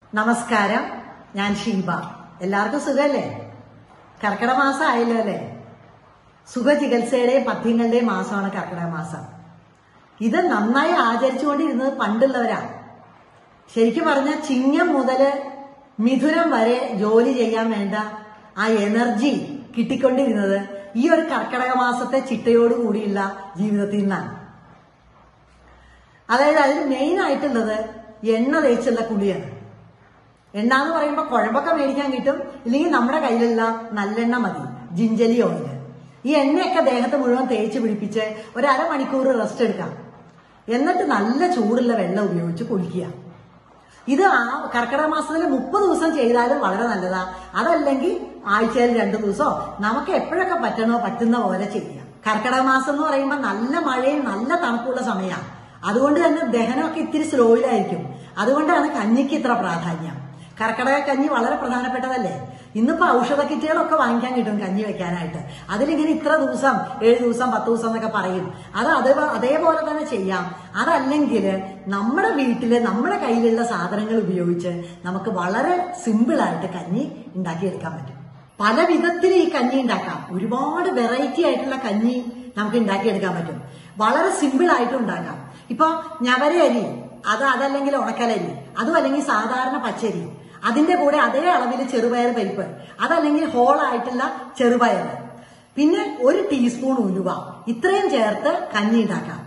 നമസ്കാരം ഞാൻ ഷീബ എല്ലാവർക്കും സുഖല്ലേ കർക്കിടക മാസം ആയല്ലോ അല്ലേ സുഖചികിത്സയുടെയും പഥ്യങ്ങളുടെയും മാസമാണ് കർക്കിടക മാസം ഇത് നന്നായി ആചരിച്ചുകൊണ്ടിരുന്നത് പണ്ടുള്ളവരാ ശരിക്കും പറഞ്ഞാൽ ചിങ്ങം മുതല് മിഥുനം വരെ ജോലി ചെയ്യാൻ വേണ്ട ആ എനർജി കിട്ടിക്കൊണ്ടിരുന്നത് ഈ ഒരു കർക്കിടക മാസത്തെ ചിട്ടയോടുകൂടിയുള്ള ജീവിതത്തിൽ നിന്നാണ് അതായത് അതിൽ മെയിൻ ആയിട്ടുള്ളത് എണ്ണ തേച്ചുള്ള കുളിയാണ് എണ്ണ എന്ന് പറയുമ്പോൾ കുഴമ്പൊക്കെ മേടിക്കാൻ കിട്ടും ഇല്ലെങ്കിൽ നമ്മുടെ കയ്യിലുള്ള നല്ലെണ്ണ മതി ജിഞ്ചലി ഓയില് ഈ എണ്ണയൊക്കെ ദേഹത്ത് മുഴുവൻ തേച്ച് പിടിപ്പിച്ച് ഒരു അരമണിക്കൂർ റെസ്റ്റ് എടുക്കാം എന്നിട്ട് നല്ല ചൂടുള്ള വെള്ളം ഉപയോഗിച്ച് കുളിക്കുക ഇത് ആ കർക്കിടക മാസത്തിൽ മുപ്പത് ദിവസം ചെയ്താലും വളരെ നല്ലതാ അതല്ലെങ്കിൽ ആഴ്ചയിൽ രണ്ടു ദിവസമോ നമുക്ക് എപ്പോഴൊക്കെ പറ്റണോ പറ്റുന്ന പോലെ ചെയ്യാം കർക്കിടക മാസം എന്ന് പറയുമ്പോൾ നല്ല മഴയും നല്ല തണുപ്പുള്ള സമയമാണ് അതുകൊണ്ട് തന്നെ ദഹനമൊക്കെ ഇത്തിരി സ്ലോയിലായിരിക്കും അതുകൊണ്ടാണ് കഞ്ഞിക്ക് ഇത്ര പ്രാധാന്യം കർക്കിടക കഞ്ഞി വളരെ പ്രധാനപ്പെട്ടതല്ലേ ഇന്നിപ്പോ ഔഷധ കിറ്റുകളൊക്കെ വാങ്ങിക്കാൻ കിട്ടും കഞ്ഞി വെക്കാനായിട്ട് അതിലിങ്ങനെ ഇത്ര ദിവസം ഏഴ് ദിവസം പത്ത് ദിവസം എന്നൊക്കെ പറയും അത് അതേ അതേപോലെ തന്നെ ചെയ്യാം അതല്ലെങ്കിൽ നമ്മുടെ വീട്ടില് നമ്മുടെ കയ്യിലുള്ള സാധനങ്ങൾ ഉപയോഗിച്ച് നമുക്ക് വളരെ സിമ്പിളായിട്ട് കഞ്ഞി ഉണ്ടാക്കിയെടുക്കാൻ പറ്റും പല വിധത്തിൽ ഈ കഞ്ഞി ഉണ്ടാക്കാം ഒരുപാട് വെറൈറ്റി ആയിട്ടുള്ള കഞ്ഞി നമുക്ക് ഉണ്ടാക്കിയെടുക്കാൻ പറ്റും വളരെ സിമ്പിൾ ആയിട്ട് ഉണ്ടാക്കാം ഇപ്പൊ ഞവര അരി അത് അതല്ലെങ്കിൽ ഉണക്കലരി അതും അല്ലെങ്കിൽ സാധാരണ പച്ചരി അതിന്റെ കൂടെ അതേ അളവിൽ ചെറുപയർ പരിപ്പ് അതല്ലെങ്കിൽ ഹോൾ ആയിട്ടുള്ള ചെറുപയർ പിന്നെ ഒരു ടീസ്പൂൺ ഉലുവ ഇത്രയും ചേർത്ത് കഞ്ഞി ഉണ്ടാക്കാം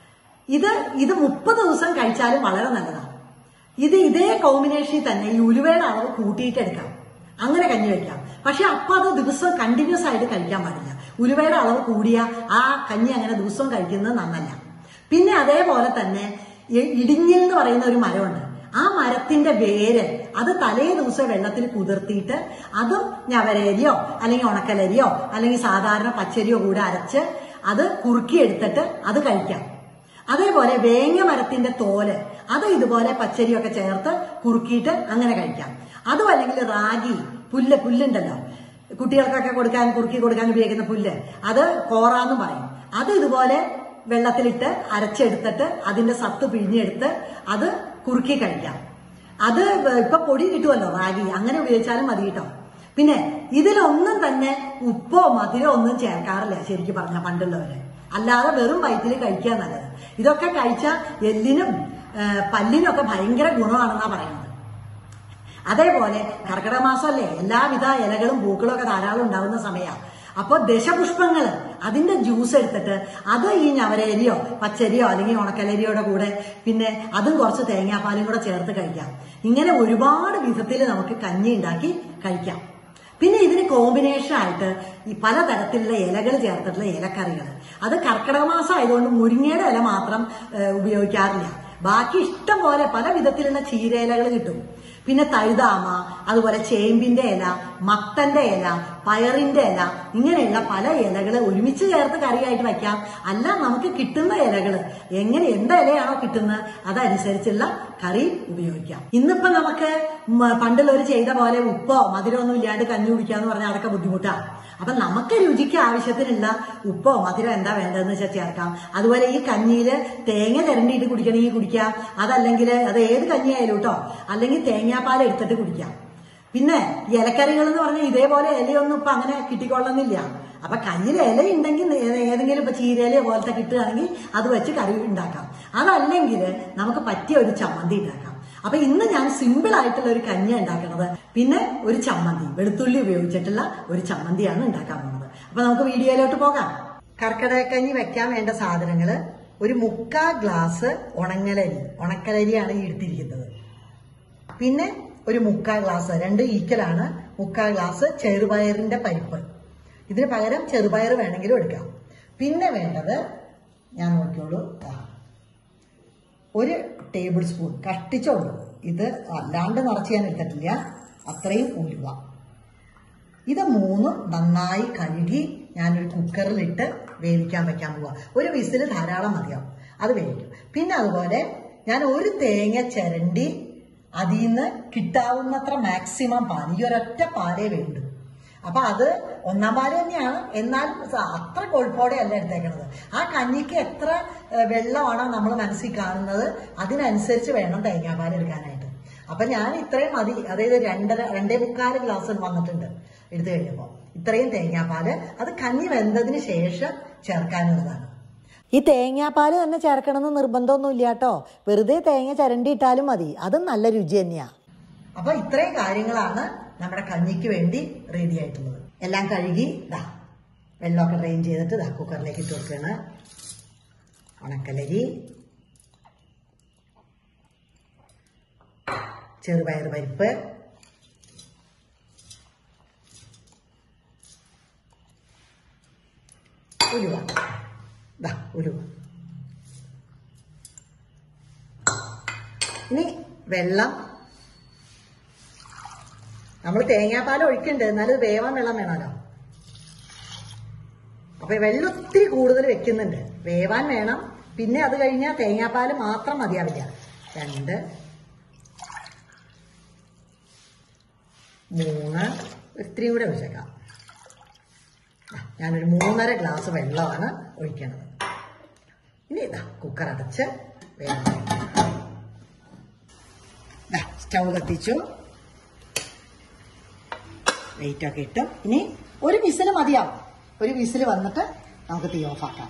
ഇത് ഇത് മുപ്പത് ദിവസം കഴിച്ചാലും വളരെ നല്ലതാണ് ഇത് ഇതേ കോമ്പിനേഷനിൽ തന്നെ ഈ ഉലുവയുടെ അളവ് കൂട്ടിയിട്ട് എടുക്കാം അങ്ങനെ കഞ്ഞി വെക്കാം പക്ഷെ അപ്പൊ അത് ദിവസം കണ്ടിന്യൂസ് ആയിട്ട് കഴിക്കാൻ പാടില്ല ഉലുവയുടെ അളവ് കൂടിയ ആ കഞ്ഞി അങ്ങനെ ദിവസവും കഴിക്കുന്നത് നന്നല്ല പിന്നെ അതേപോലെ തന്നെ ഇ- ഇടിഞ്ഞിൽ എന്ന് പറയുന്ന ഒരു മരമുണ്ട് ആ മരത്തിന്റെ വേര് അത് തലേ ദിവസം വെള്ളത്തിൽ കുതിർത്തിയിട്ട് അതും ഞവരരിയോ അല്ലെങ്കിൽ ഉണക്കലരിയോ അല്ലെങ്കിൽ സാധാരണ പച്ചരിയോ കൂടെ അരച്ച് അത് കുറുക്കിയെടുത്തിട്ട് അത് കഴിക്കാം അതേപോലെ വേങ്ങ മരത്തിന്റെ തോല് അത് ഇതുപോലെ പച്ചരിയൊക്കെ ചേർത്ത് കുറുക്കിയിട്ട് അങ്ങനെ കഴിക്കാം അതും അല്ലെങ്കിൽ റാഗി പുല്ല് പുല്ലുണ്ടല്ലോ കുട്ടികൾക്കൊക്കെ കൊടുക്കാൻ കുറുക്കി കൊടുക്കാൻ ഉപയോഗിക്കുന്ന പുല്ല് അത് കോറാന്ന് പറയും അത് ഇതുപോലെ വെള്ളത്തിലിട്ട് അരച്ചെടുത്തിട്ട് അതിന്റെ സത്ത് പിഴിഞ്ഞെടുത്ത് അത് കുറുക്കി കഴിക്കാം അത് ഇപ്പൊ പൊടി കിട്ടുമല്ലോ റാഗി അങ്ങനെ ഉപയോഗിച്ചാലും മതി കേട്ടോ പിന്നെ ഇതിലൊന്നും തന്നെ ഉപ്പോ മധുരോ ഒന്നും ചേർക്കാറില്ല ശരിക്കും പറഞ്ഞ പണ്ടുള്ളവര് അല്ലാതെ വെറും വയറ്റിൽ കഴിക്കുക നല്ലത് ഇതൊക്കെ കഴിച്ചാൽ എല്ലിനും ആ, പല്ലിനും ഒക്കെ ഭയങ്കര ഗുണമാണെന്നാ പറയുന്നത് അതേപോലെ കർക്കിടക മാസമല്ലേ എല്ലാവിധ ഇലകളും പൂക്കളും ഒക്കെ ധാരാളം ഉണ്ടാകുന്ന സമയമാണ് അപ്പോൾ ദശപുഷ്പങ്ങൾ അതിന്റെ ജ്യൂസ് എടുത്തിട്ട് അത് ഈ ഞവരരിയോ പച്ചരിയോ അല്ലെങ്കിൽ ഉണക്കലരിയോടെ കൂടെ പിന്നെ അതും കുറച്ച് തേങ്ങാപ്പാലും കൂടെ ചേർത്ത് കഴിക്കാം ഇങ്ങനെ ഒരുപാട് വിധത്തിൽ നമുക്ക് കഞ്ഞി ഉണ്ടാക്കി കഴിക്കാം പിന്നെ ഇതിന് കോമ്പിനേഷൻ ആയിട്ട് ഈ പലതരത്തിലുള്ള ഇലകൾ ചേർത്തിട്ടുള്ള ഇലക്കറികൾ അത് കർക്കിടക മാസം ആയതുകൊണ്ട് മുരിങ്ങയുടെ ഇല മാത്രം ഏഹ്, ഉപയോഗിക്കാറില്ല ബാക്കി ഇഷ്ടം പോലെ പല വിധത്തിലുള്ള ചീരയിലകൾ കിട്ടും പിന്നെ തഴുതാമ അതുപോലെ ചേമ്പിന്റെ ഇല മത്തന്റെ ഇല പയറിന്റെ ഇല ഇങ്ങനെയുള്ള പല ഇലകൾ ഒരുമിച്ച് ചേർത്ത് കറിയായിട്ട് വയ്ക്കാം അല്ല നമുക്ക് കിട്ടുന്ന ഇലകൾ എങ്ങനെ എന്ത് ഇലയാണോ കിട്ടുന്നത് അതനുസരിച്ചുള്ള കറി ഉപയോഗിക്കാം ഇന്നിപ്പോ നമുക്ക് മ- പണ്ടുള്ളവർ ചെയ്ത പോലെ ഉപ്പോ മധുരമൊന്നും ഇല്ലാണ്ട് കഞ്ഞി കുടിക്കാന്ന് പറഞ്ഞാൽ അതൊക്കെ ബുദ്ധിമുട്ടാണ് അപ്പൊ നമുക്ക് രുചിക്ക് ആവശ്യത്തിനുള്ള ഉപ്പോ മധുരം എന്താ വേണ്ടതെന്ന് വെച്ചാൽ ചേർക്കാം അതുപോലെ ഈ കഞ്ഞിയിൽ തേങ്ങ ചിരണ്ടിയിട്ട് കുടിക്കണമെങ്കിൽ കുടിക്കാം അതല്ലെങ്കിൽ അത് ഏത് കഞ്ഞിയായാലും കേട്ടോ അല്ലെങ്കിൽ തേങ്ങാപ്പാൽ എടുത്തിട്ട് കുടിക്കാം പിന്നെ ഇലക്കറികൾ എന്ന് പറഞ്ഞാൽ ഇതേപോലെ ഇലയൊന്നും ഇപ്പൊ അങ്ങനെ കിട്ടിക്കൊള്ളുന്നില്ല അപ്പൊ കയ്യിൽ ഇല ഉണ്ടെങ്കിൽ ഏ- ഏതെങ്കിലും ഇപ്പൊ ചീരയില പോലത്തെ കിട്ടുകയാണെങ്കിൽ അത് വെച്ച് കറി ഉണ്ടാക്കാം അതല്ലെങ്കിൽ നമുക്ക് പറ്റിയ ഒരു ചമ്മന്തി ഉണ്ടാക്കാം അപ്പൊ ഇന്ന് ഞാൻ സിമ്പിൾ ആയിട്ടുള്ള ഒരു കഞ്ഞി ഉണ്ടാക്കുന്നത് പിന്നെ ഒരു ചമ്മന്തി വെളുത്തുള്ളി ഉപയോഗിച്ചിട്ടുള്ള ഒരു ചമ്മന്തിയാണ് ഉണ്ടാക്കാൻ പോകുന്നത് അപ്പൊ നമുക്ക് വീഡിയോയിലോട്ട് പോകാം കർക്കിടക കഞ്ഞി വെക്കാൻ വേണ്ട സാധനങ്ങള് ഒരു മുക്കാ ഗ്ലാസ് ഉണങ്ങലരി ഉണക്കലരിയാണ് ഈ എടുത്തിരിക്കുന്നത് പിന്നെ ഒരു മുക്കാൽ ഗ്ലാസ് രണ്ട് ഈക്കലാണ് മുക്കാൽ ഗ്ലാസ് ചെറുപയറിന്റെ പരിപ്പ് ഇതിന് പകരം ചെറുപയർ വേണമെങ്കിലും എടുക്കാം പിന്നെ വേണ്ടത് ഞാൻ നോക്കിയോളൂ ദാ. ഒരു ടേബിൾ സ്പൂൺ കഷ്ടിച്ചോളൂ ഇത് അല്ലാണ്ട് നിറച്ച് ഞാൻ എടുത്തിട്ടില്ല അത്രയും ഉലുവ ഇത് മൂന്നും നന്നായി കഴുകി ഞാനൊരു കുക്കറിലിട്ട് വേവിക്കാൻ വെക്കാൻ പോവാ ഒരു വിസിൽ ധാരാളം മതിയാവും അത് വേവിക്കും പിന്നെ അതുപോലെ ഞാൻ ഒരു തേങ്ങ ചിരണ്ടി അതിൽ നിന്ന് കിട്ടാവുന്നത്ര മാക്സിമം പാൽ ഈ ഒരൊറ്റ പാലേ വേണ്ടു അപ്പൊ അത് ഒന്നാം പാല് തന്നെയാണ് എന്നാൽ സ- അത്ര കൊഴുപ്പോടെ അല്ല എടുത്തേക്കണത് ആ കഞ്ഞിക്ക് എത്ര ഏഹ്, വെള്ളമാണോ നമ്മൾ മനസ്സിൽ കാണുന്നത് അതിനനുസരിച്ച് വേണം തേങ്ങാപ്പാൽ എടുക്കാനായിട്ട് അപ്പൊ ഞാൻ ഇത്രയും മതി അതായത് രണ്ടര രണ്ടേ മുക്കാല് ഗ്ലാസ് വന്നിട്ടുണ്ട് എടുത്തു കഴിഞ്ഞപ്പോ ഇത്രയും തേങ്ങാപ്പാല് അത് കഞ്ഞി വെന്തതിന് ശേഷം ചേർക്കാനുള്ളതാണ് ഈ തേങ്ങാപ്പാല് തന്നെ ചേർക്കണമെന്ന് നിർബന്ധമൊന്നുമില്ല കേട്ടോ വെറുതെ തേങ്ങ ചരണ്ടി ഇട്ടാലും മതി അതും നല്ല രുചി തന്നെയാ അപ്പൊ ഇത്രയും കാര്യങ്ങളാണ് നമ്മുടെ കഞ്ഞിക്ക് വേണ്ടി റെഡി ആയിട്ടുള്ളത് എല്ലാം കഴുകി ഇതാ വെള്ളമൊക്കെ ഡ്രെയിൻ ചെയ്തിട്ട് ഇതാ കുക്കറിലേക്ക് ഇട്ട് കൊടുക്കുകയാണ് ഉണക്കലരി ചെറുപയർ പരിപ്പ് ഉലുവ ദാ ഉലുവ ഇനി വെള്ളം നമ്മൾ തേങ്ങാപ്പാൽ ഒഴിക്കുന്നുണ്ട് എന്നാലും ഇത് വേവാൻ വെള്ളം വേണമല്ലോ അപ്പൊ ഈ വെള്ളം ഒത്തിരി കൂടുതൽ വെക്കുന്നുണ്ട് വേവാൻ വേണം പിന്നെ അത് കഴിഞ്ഞാൽ തേങ്ങാപ്പാൽ മാത്രം മതിയാവില്ല രണ്ട് മൂന്ന് ഇത്തിരിയും കൂടെ ഒഴിച്ചേക്കാം ആ, ഞാനൊരു മൂന്നര ഗ്ലാസ് വെള്ളമാണ് ഒഴിക്കേണ്ടത് ഇനി ഇതാ കുക്കർ അടച്ച് വേഗം സ്റ്റൗ കത്തിച്ചു വെയിറ്റ് ഒക്കെ ഇട്ടു ഇനി ഒരു വിസിൽ മതിയാവും ഒരു വിസിൽ വന്നിട്ട് നമുക്ക് തീ ഓഫ് ആക്കാം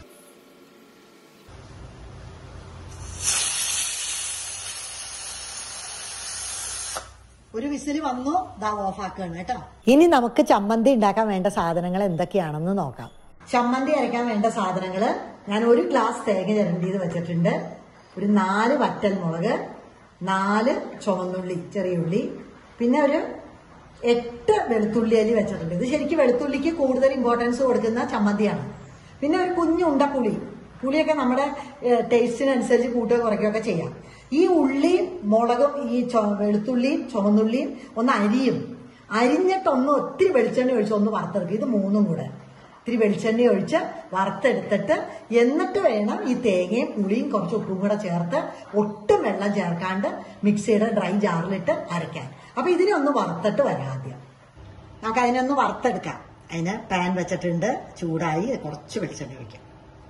ഒരു വിസിൽ വന്നു ദാ ഓഫ് ആക്കുകയാണ് കേട്ടോ ഇനി നമുക്ക് ചമ്മന്തി ഉണ്ടാക്കാൻ വേണ്ട സാധനങ്ങൾ എന്തൊക്കെയാണെന്ന് നോക്കാം ചമ്മന്തി അരയ്ക്കാൻ വേണ്ട സാധനങ്ങള് ഞാൻ ഒരു ഗ്ലാസ് തേങ്ങ ചിരണ്ടിയത് വെച്ചിട്ടുണ്ട് ഒരു നാല് വറ്റൽ മുളക് നാല് ചുവന്നുള്ളി ചെറിയ ഉള്ളി പിന്നെ ഒരു എട്ട് വെളുത്തുള്ളി അരി വെച്ചിട്ടുണ്ട് ഇത് ശരിക്കും വെളുത്തുള്ളിക്ക് കൂടുതൽ ഇമ്പോർട്ടൻസ് കൊടുക്കുന്ന ചമ്മന്തിയാണ് പിന്നെ ഒരു കുഞ്ഞു ഉണ്ട പുളി പുളിയൊക്കെ നമ്മുടെ ഏഹ്, ടേസ്റ്റിനനുസരിച്ച് കൂട്ടുക കുറയ്ക്കുകയൊക്കെ ചെയ്യാം ഈ ഉള്ളിയും മുളകും ഈ ചൊ- വെളുത്തുള്ളിയും ചുവന്നുള്ളിയും ഒന്ന് അരിയും അരിഞ്ഞിട്ടൊന്ന് ഒത്തിരി വെളിച്ചെണ്ണ ഒഴിച്ച് ഒന്ന് വറുത്തെടുക്കുക ഇത് മൂന്നും കൂടെ ഇത്തിരി വെളിച്ചെണ്ണ ഒഴിച്ച് വറുത്തെടുത്തിട്ട് എന്നിട്ട് വേണം ഈ തേങ്ങയും പുളിയും കുറച്ച് ഉപ്പും കൂടെ ചേർത്ത് ഒട്ടും വെള്ളം ചേർക്കാണ്ട് മിക്സിയുടെ ഡ്രൈ ജാറിലിട്ട് അരയ്ക്കാൻ അപ്പൊ ഇതിനെ ഒന്ന് വറുത്തിട്ട് വരാം ആദ്യം നമുക്ക് അതിനൊന്ന് വറുത്തെടുക്കാം അതിന് പാൻ വെച്ചിട്ടുണ്ട് ചൂടായി കുറച്ച് വെളിച്ചെണ്ണ ഒഴിക്കാം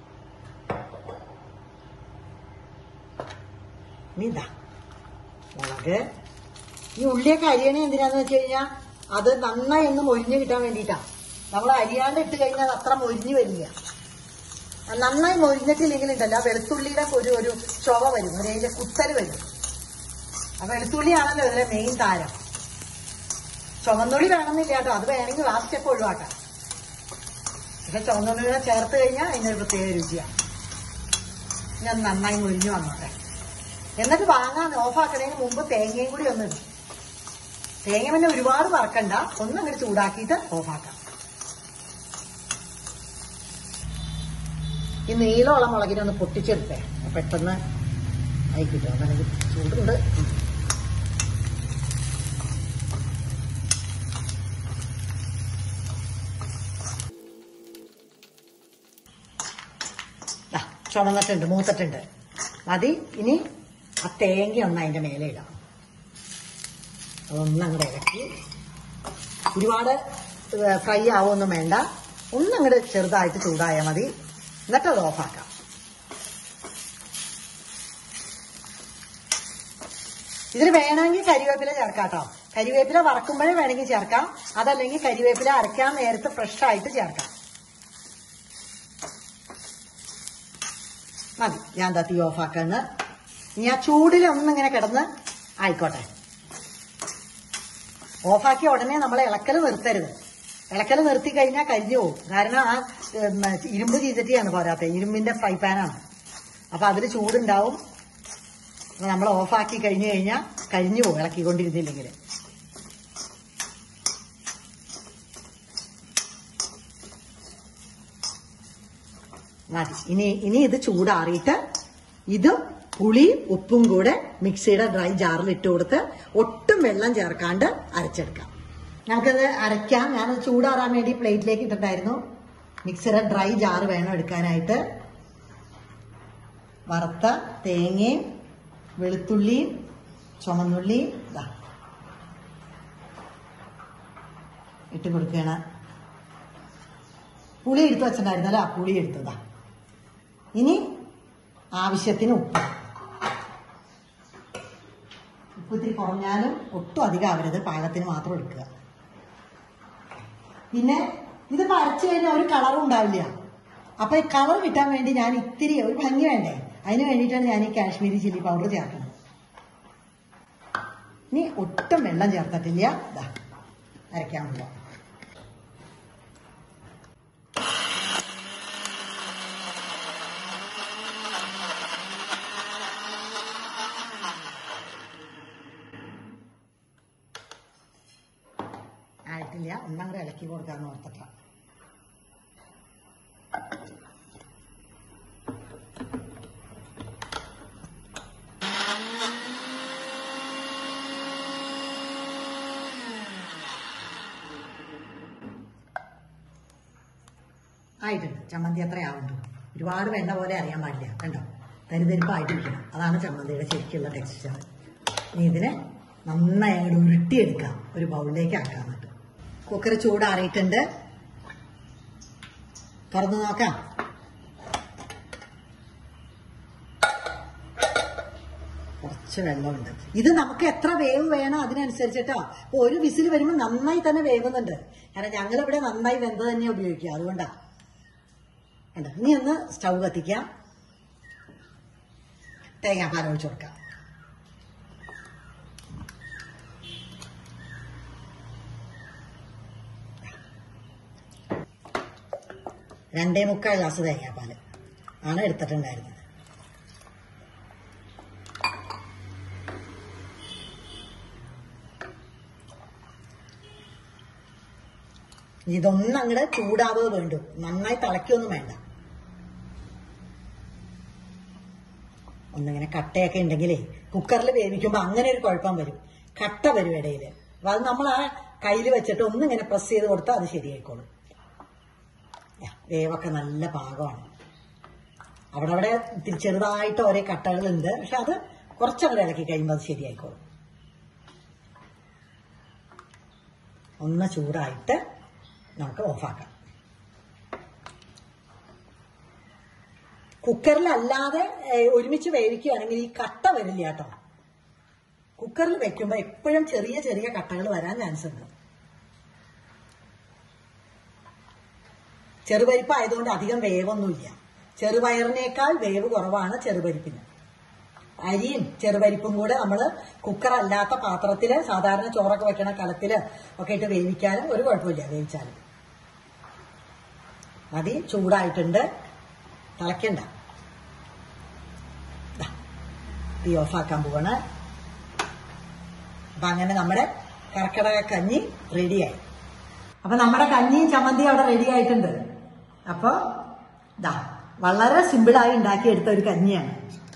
ഇനി ഇതാ മുളക് ഈ ഉള്ളിയൊക്കെ അരിയണേ എന്തിനാന്ന് വെച്ച് കഴിഞ്ഞാൽ അത് നന്നായി ഒന്ന് മൊരിഞ്ഞ് കിട്ടാൻ വേണ്ടിയിട്ടാ നമ്മൾ അരിയാണ്ട് ഇട്ട് കഴിഞ്ഞാൽ അത് അത്ര മൊരിഞ്ഞ് വരില്ല അത് നന്നായി മൊരിഞ്ഞിട്ടില്ലെങ്കിൽ ഉണ്ടല്ലോ ആ വെളുത്തുള്ളിയുടെ ഒരു ഒരു ചൊവ വരും ഒരു അതിന്റെ കുത്തല് വരും ആ വെളുത്തുള്ളിയാണല്ലോ ഇതിലെ മെയിൻ താരം ചുവന്നുള്ളി വേണമെന്നില്ല കേട്ടോ അത് വേണമെങ്കിൽ ആ സ്റ്റെപ്പ് ഒഴിവാക്കാം പക്ഷെ ചുവന്നുള്ളിയുടെ ചേർത്ത് കഴിഞ്ഞാൽ അതിനൊരു പ്രത്യേക രുചിയാണ് ഞാൻ നന്നായി മുരിഞ്ഞു വന്നോട്ടെ എന്നിട്ട് വാങ്ങാൻ ഓഫാക്കണതിന് മുമ്പ് തേങ്ങയും കൂടി ഒന്ന് ഇടും തേങ്ങ പിന്നെ ഒരുപാട് വറക്കണ്ട ഒന്ന് അങ്ങോട്ട് ചൂടാക്കിയിട്ട് ഓഫാക്കാം ഈ നീളമുള്ള മുളകിനെ ഒന്ന് പൊട്ടിച്ചെടുത്തേ പെട്ടെന്ന് ആയി കിട്ടും അതാണെങ്കിൽ ചൂടുണ്ട് ഉം. ദാ, ചുമന്നിട്ടുണ്ട് മൂത്തിട്ടുണ്ട് മതി ഇനി ആ തേങ്ങ ഒന്ന് അതിന്റെ മേലെ ഇടാം അതൊന്നും അങ്ങോട്ട് ഇളക്കി ഒരുപാട് ഫ്രൈ ആവുമൊന്നും വേണ്ട ഒന്നങ്ങോട്ട് ചെറുതായിട്ട് ചൂടായാൽ മതി എന്നിട്ട് അത് ഓഫാക്കാം ഇതിൽ വേണമെങ്കിൽ കരിവേപ്പില ചേർക്കാം കേട്ടോ കരിവേപ്പില വറക്കുമ്പോഴേ വേണമെങ്കിൽ ചേർക്കാം അതല്ലെങ്കിൽ കരിവേപ്പില അരയ്ക്കാൻ നേരത്ത് ഫ്രഷ് ആയിട്ട് ചേർക്കാം മതി ഞാൻ എന്താ തീ ഓഫാക്കാണ് ഇനി ആ ചൂടിൽ ഒന്നിങ്ങനെ കിടന്ന് ആയിക്കോട്ടെ ഓഫാക്കിയ ഉടനെ നമ്മൾ ഇളക്കൽ നിർത്തരുത് ഇളക്കൽ നിർത്തി കഴിഞ്ഞാൽ കരിഞ്ഞു പോകും കാരണം ആ ഉം, ഇരുമ്പ് ചീച്ചട്ടിയാണ് പോരാത്ത ഇരുമ്പിന്റെ ഫ്രൈ പാനാണ് അപ്പൊ അതിൽ ചൂടുണ്ടാവും അപ്പൊ നമ്മൾ ഓഫാക്കി കഴിഞ്ഞു കഴിഞ്ഞാൽ കരിഞ്ഞു പോകും ഇളക്കിക്കൊണ്ടിരുന്നില്ലെങ്കിൽ മതി ഇനി ഇനി ഇത് ചൂടാറിയിട്ട് ഇതും പുളിയും ഉപ്പും കൂടെ മിക്സിയുടെ ഡ്രൈ ജാറിൽ ഇട്ട് കൊടുത്ത് ഒട്ടും വെള്ളം ചേർക്കാണ്ട് അരച്ചെടുക്കാം നമുക്കത് അരയ്ക്കാം ഞാനത് ചൂടാറാൻ വേണ്ടി പ്ലേറ്റിലേക്ക് ഇട്ടിട്ടായിരുന്നു മിക്സിയുടെ ഡ്രൈ ജാറ് വേണം എടുക്കാനായിട്ട് വറുത്ത തേങ്ങയും വെളുത്തുള്ളിയും ചുമന്നുള്ളിയും ഇതാ ഇട്ട് കൊടുക്കുകയാണ് പുളി എടുത്ത് വെച്ചിട്ടുണ്ടായിരുന്നല്ലോ ആ പുളി എടുത്തതാ ഇനി ആവശ്യത്തിന് ഉപ്പ് ഉപ്പ് ഇത്തിരി കുറഞ്ഞാലും ഒട്ടും അധികം ആവരുത് പാകത്തിന് മാത്രം എടുക്കുക പിന്നെ ഇത് അരച്ചു കഴിഞ്ഞാൽ ഒരു കളറും ഉണ്ടാവില്ല അപ്പൊ ഈ കളർ കിട്ടാൻ വേണ്ടി ഞാൻ ഇത്തിരി ഒരു ഭംഗി വേണ്ടേ അതിന് വേണ്ടിയിട്ടാണ് ഞാൻ ഈ കാശ്മീരി ചില്ലി പൗഡർ ചേർക്കുന്നത് ഇനി ഒട്ടും വെള്ളം ചേർത്തിട്ടില്ല ഇതാ അരയ്ക്കാൻ പോവാം ആയിട്ടില്ല ഒന്നങ്ങട് ഇളക്കി കൊടുക്കാന്ന് ഓർത്തിട്ടാ ആയിട്ടുണ്ട് ചമ്മന്തി അത്ര ആവുന്നുണ്ട് ഒരുപാട് വെണ്ണ പോലെ അറിയാൻ പാടില്ല കണ്ടോ തരിതരിപ്പായിട്ടിരിക്കണം അതാണ് ചമ്മന്തിയുടെ ശരിക്കുള്ള ടെക്സ്ചർ ഇനി ഇതിനെ നന്നായി അങ്ങോട്ട് ഉരുട്ടിയെടുക്കാം ഒരു ബൗളിലേക്ക് ആക്കാൻ എന്നിട്ട് കുക്കർ ചൂടാറിയിട്ടുണ്ട് തുറന്നു നോക്കാം കുറച്ച് വെള്ളമുണ്ട് ഇത് നമുക്ക് എത്ര വേവ് വേണം അതിനനുസരിച്ചിട്ടോ അപ്പൊ ഒരു വിസിൽ വരുമ്പോൾ നന്നായി തന്നെ വേവുന്നുണ്ട് കാരണം ഞങ്ങളിവിടെ നന്നായി വെന്ത തന്നെ ഉപയോഗിക്കുക അതുകൊണ്ടാ കണ്ടോ ഇനി ഒന്ന് സ്റ്റൗ കത്തിക്കാം തേങ്ങാപ്പാൽ ഒഴിച്ചു കൊടുക്കാം രണ്ടേ മുക്കാൽ ഗ്ലാസ് തേങ്ങാപ്പാൽ ആണ് എടുത്തിട്ടുണ്ടായിരുന്നത് ഇതൊന്നും അങ്ങോട്ട് ചൂടാവുക വേണ്ടു നന്നായി തിളയ്ക്കൊന്നും വേണ്ട ഒന്നിങ്ങനെ കട്ടയൊക്കെ ഉണ്ടെങ്കിലേ കുക്കറിൽ വേവിക്കുമ്പോൾ അങ്ങനെ ഒരു കുഴപ്പം വരും കട്ട വരും ഇടയിൽ അപ്പൊ അത് നമ്മൾ ആ കയ്യിൽ വെച്ചിട്ട് ഒന്നിങ്ങനെ പ്രസ് ചെയ്ത് കൊടുത്താൽ അത് ശരിയായിക്കോളും യാ, വേവൊക്കെ നല്ല പാകമാണ് അവിടെ അവിടെ ഇത്തിരി ചെറുതായിട്ട് ഓരോ കട്ടകളുണ്ട് പക്ഷെ അത് കുറച്ചങ്ങോട്ട് ഇളക്കി കഴിയുമ്പോൾ അത് ശരിയായിക്കോളും ഒന്ന് ചൂടായിട്ട് നമുക്ക് ഓഫാക്കാം കുക്കറിലല്ലാതെ ഏഹ്, ഒരുമിച്ച് വേവിക്കുകയാണെങ്കിൽ ഈ കട്ട വരില്ല കേട്ടോ കുക്കറിൽ വെക്കുമ്പോൾ എപ്പോഴും ചെറിയ ചെറിയ കട്ടകൾ വരാൻ ചാൻസ് ഉണ്ട് ചെറുപരിപ്പ് ആയതുകൊണ്ട് അധികം വേവൊന്നുമില്ല ചെറുപയറിനേക്കാൾ വേവ് കുറവാണ് ചെറുപരിപ്പിന് അരിയും ചെറുപരിപ്പും കൂടെ നമ്മൾ കുക്കർ അല്ലാത്ത പാത്രത്തില് സാധാരണ ചോറൊക്കെ വെക്കണ കലത്തില് ഒക്കെ ഇട്ട് വേവിക്കാനും ഒരു കുഴപ്പമില്ല വേവിച്ചാലും മതി ചൂടായിട്ടുണ്ട് തിളയ്ക്കണ്ട ദാ, തീ ഓഫാക്കാൻ പോവാണ് അപ്പൊ അങ്ങനെ നമ്മുടെ കർക്കിടക കഞ്ഞി റെഡിയായി അപ്പൊ നമ്മുടെ കഞ്ഞിയും ചമ്മന്തിയും അവിടെ റെഡി ആയിട്ടുണ്ട് അപ്പൊ ദാ വളരെ സിമ്പിളായി ഉണ്ടാക്കിയെടുത്ത ഒരു കഞ്ഞിയാണ്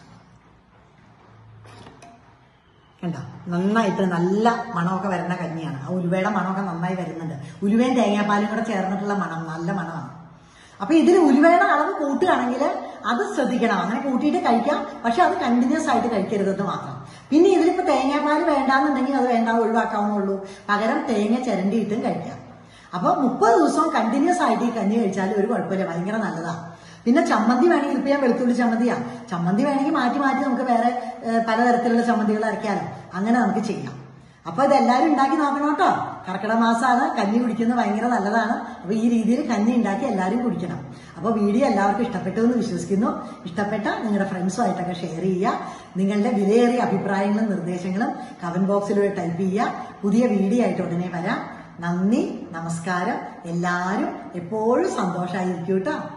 കണ്ടോ നന്നായിട്ട് നല്ല മണമൊക്കെ വരുന്ന കഞ്ഞിയാണ് ആ ഉലുവയുടെ മണമൊക്കെ നന്നായി വരുന്നുണ്ട് ഉലുവയും തേങ്ങാപ്പാലും കൂടെ ചേർന്നിട്ടുള്ള മണം നല്ല മണമാണ് അപ്പൊ ഇതിൽ ഉലുവയുടെ അളവ് കൂട്ടുകയാണെങ്കിൽ അത് ശ്രദ്ധിക്കണം അങ്ങനെ കൂട്ടിയിട്ട് കഴിക്കാം പക്ഷെ അത് കണ്ടിന്യൂസ് ആയിട്ട് കഴിക്കരുതെന്ന് മാത്രം പിന്നെ ഇതിലിപ്പോ തേങ്ങാപ്പാൽ വേണ്ടാന്നുണ്ടെങ്കിൽ അത് വേണ്ട ഒഴിവാക്കാവുന്നുള്ളൂ പകരം തേങ്ങ ചിരണ്ടിയിട്ടും കഴിക്കാം അപ്പൊ മുപ്പത് ദിവസം കണ്ടിന്യൂസ് ആയിട്ട് ഈ കഞ്ഞി കഴിച്ചാൽ ഒരു കുഴപ്പമില്ല ഭയങ്കര നല്ലതാണ് പിന്നെ ചമ്മന്തി വേണമെങ്കിൽ ഇപ്പൊ ഞാൻ വെളുത്തുള്ളി ചമ്മന്തിയാ ചമ്മന്തി വേണമെങ്കിൽ മാറ്റി മാറ്റി നമുക്ക് വേറെ ഏഹ്, പലതരത്തിലുള്ള ചമ്മന്തികൾ അരയ്ക്കാലോ അങ്ങനെ നമുക്ക് ചെയ്യാം അപ്പൊ ഇതെല്ലാവരും ഉണ്ടാക്കി നോക്കണം കേട്ടോ കർക്കിടക മാസമാണ് കഞ്ഞി കുടിക്കുന്നത് ഭയങ്കര നല്ലതാണ് അപ്പൊ ഈ രീതിയിൽ കഞ്ഞി ഉണ്ടാക്കി എല്ലാവരും കുടിക്കണം അപ്പൊ വീഡിയോ എല്ലാവർക്കും ഇഷ്ടപ്പെട്ടു എന്ന് വിശ്വസിക്കുന്നു ഇഷ്ടപ്പെട്ട നിങ്ങളുടെ ഫ്രണ്ട്സുമായിട്ടൊക്കെ ഷെയർ ചെയ്യുക നിങ്ങളുടെ വിലയേറിയ അഭിപ്രായങ്ങളും നിർദ്ദേശങ്ങളും കമന്റ് ബോക്സിലൂടെ ടൈപ്പ് ചെയ്യുക പുതിയ വീഡിയോ ആയിട്ട് ഉടനെ വരാം നന്ദി നമസ്കാരം എല്ലാവരും എപ്പോഴും സന്തോഷമായിരിക്കും കേട്ടോ